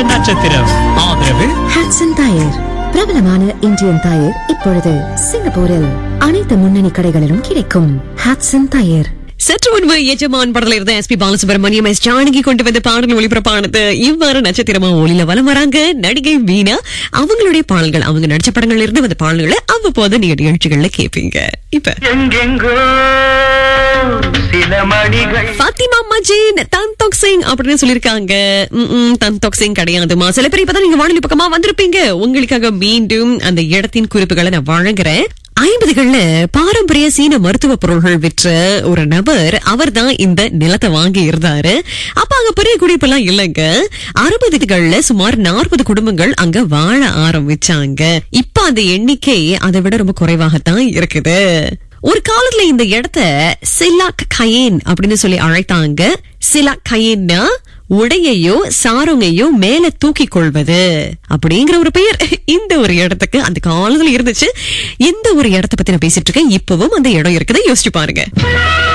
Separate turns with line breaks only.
நட்சத்திரம் ஆதரவு
Hotson tyre பிரபலமான இந்தியன் டயர் இப்பொழுது சிங்கப்பூரில் அனைத்து முன்னணி கடைகளிலும் கிடைக்கும் ஹாட்சன் டயர்
சற்று முன்பு எஜமான் படத்துல இருந்த S P Balasubrahmanyam S Janaki கொண்டு வந்த பாடல் ஒளிபரப்பானது இவ்வாறு நட்சத்திரமா ஒளியில வலம் வராங்க நடிகை வீணா அவங்களுடைய பாடல்கள் அவங்க நடிச்ச படங்கள்ல இருந்து வந்த பாடல்களை அவ்வப்போது நீங்க நிகழ்ச்சிகள்ல கேட்பீங்க இப்ப
எங்கெங்கோ சில மணிகள்
பாத்திமா மஜின் தன்தோக் சிங் அப்படின்னு சொல்லிருக்காங்க தன்தோக் சிங் கிடையாதுமா சில பேர் இப்பதான் நீங்க வானொலி பக்கமா வந்திருப்பீங்க உங்களுக்காக மீண்டும் அந்த இடத்தின் குறிப்புகளை நான் வழங்குறேன் ஐம்பதுகள்ல பாரம்பரிய சீன மருத்துவ பொருள்கள் விற்ற ஒரு நபர் அவர் தான் இந்த நிலத்தை வாங்கி இருந்தாரு அப்ப அங்க பெரிய குடிப்பெல்லாம் இல்லைங்க அறுபதுகள்ல சுமார் நாற்பது குடும்பங்கள் அங்க வாழ ஆரம்பிச்சாங்க இப்ப அந்த எண்ணிக்கை அதை விட ரொம்ப குறைவாகத்தான் இருக்குது ஒரு காலத்துல இந்த இடத்த சிலாக் கயேன் அப்படின்னு சொல்லி அழைத்தாங்க சிலாக் கயேன்னா உடையையோ சாருங்கையோ மேல தூக்கி கொள்வது அப்படிங்கிற ஒரு பெயர் இந்த ஒரு இடத்துக்கு அந்த காலத்துல இருந்துச்சு இந்த ஒரு இடத்தை பத்தி நான் பேசிட்டு இருக்கேன் இப்பவும் அந்த இடம் இருக்குது யோசிச்சு பாருங்க